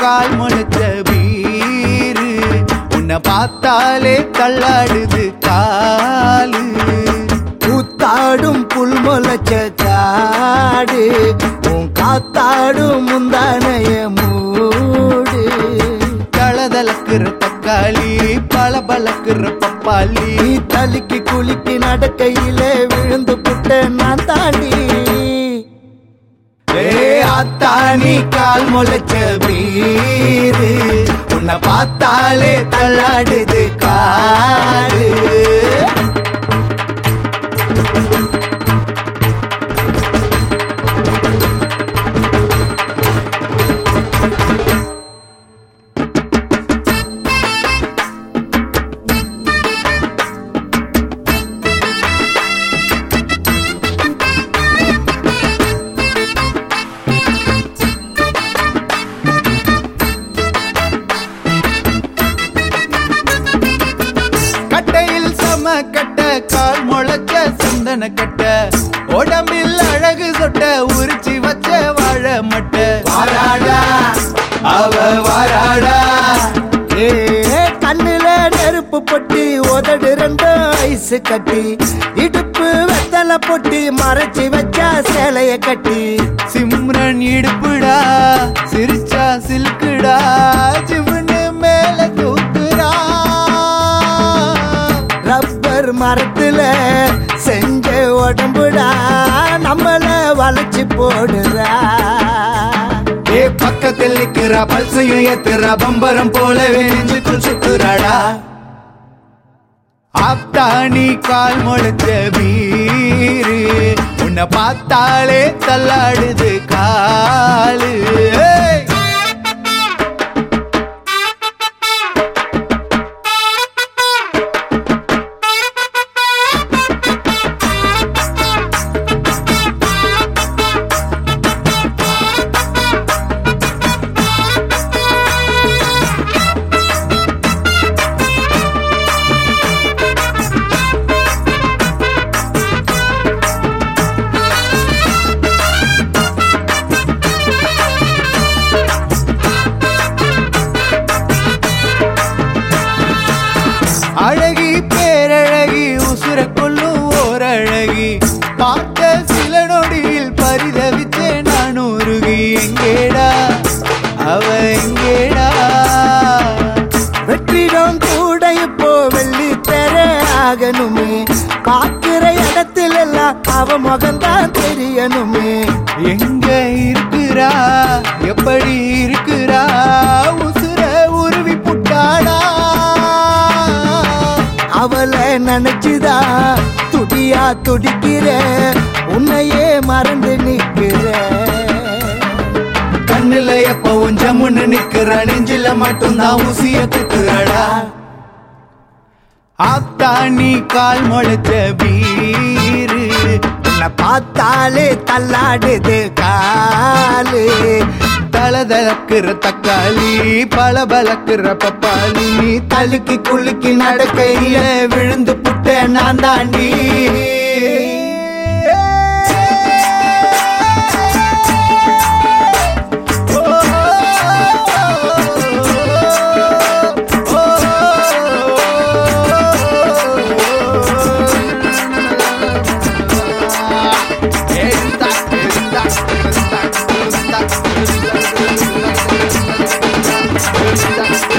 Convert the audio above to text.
கால் முளைச்ச வீரு உன்னை பார்த்தாலே தள்ளாடுது காலு கூத்தாடும் புல் முளைச்ச காடு உன் காத்தாடும் முந்தானைய மூடு தளதளக்குற தக்காளி பளபளக்குற பப்பாளி நீ தலிக்கு குலுக்கி நடக்கையிலே விழுந்து புட்ட நான் தாண்டி ஏ அத்தானி கால் முளைச்ச வீரு உன்னை பார்த்தாலே தள்ளாடுது காலு கட்டையில் சம கட்ட கால் முளைச்ச சந்தன கட்ட உடம்பில் அழகு சொட்ட உரிச்சி வச்ச வாழ மட்ட வாராடா அவ வாராடா ஏ கண்ணுல நெருப்பு பொட்டி உதடு ரெண்டும் ஐஸ் கட்டி இடுப்பு வெத்தலை பொட்டி மறைச்சு வச்சா சேலைய கட்டி சிம்ரன் இடுப்புடா சிரிச்சா சில்குடா ஜிவுன்னு மேல தூக்குறா ரப்பர் மரத்துல செஞ்ச உடம்புடா நம்மள வளைச்சு போடுறா ஏ பக்கத்தில் நிக்கிறா பல்சையும் ஏத்துறா பம்பரம் போலவே நெஞ்சுக்குள் சுத்துறாடா ஆத்தாணி கால் முளைச்ச வீரு உன்னை பார்த்தாலே தள்ளாடுது காலு ஏய்! அழகி பேரழகி உசுர கொள்ளும் ஓரழகி பார்த்த சில நொடியில் பரிதவிச்சே நான் உருகி எங்கேடா அவ எங்கேடா வெற்றிடம் கூட இப்போ வெள்ளி பெற ஆகணுமே பார்க்கிற இடத்துல எல்லாம் அவ முகம்தான் தெரியணுமே எங்க இருக்கிறா எப்படி இருக்கிறா உசுர உருவி புட்டாடா அவளை நினைச்சுதா துடியா துடிக்கிற உன்னையே மறந்து நிக்கிற கண்ணுல எப்பவும் ஜம்முன்னு நிக்கிற நெஞ்சில மட்டும்தான் ஊசிய குத்துறடா ஆத்தாணி கால் முளைச்ச வீரு உன்னை பார்த்தாலே தள்ளாடுது காலு தளதளக்குற தக்காளி பளபளக்குற பப்பாளி தலுக்கி குலுக்கி நடக்கையில விழுந்து புட்ட நான் தாண்டி Stop.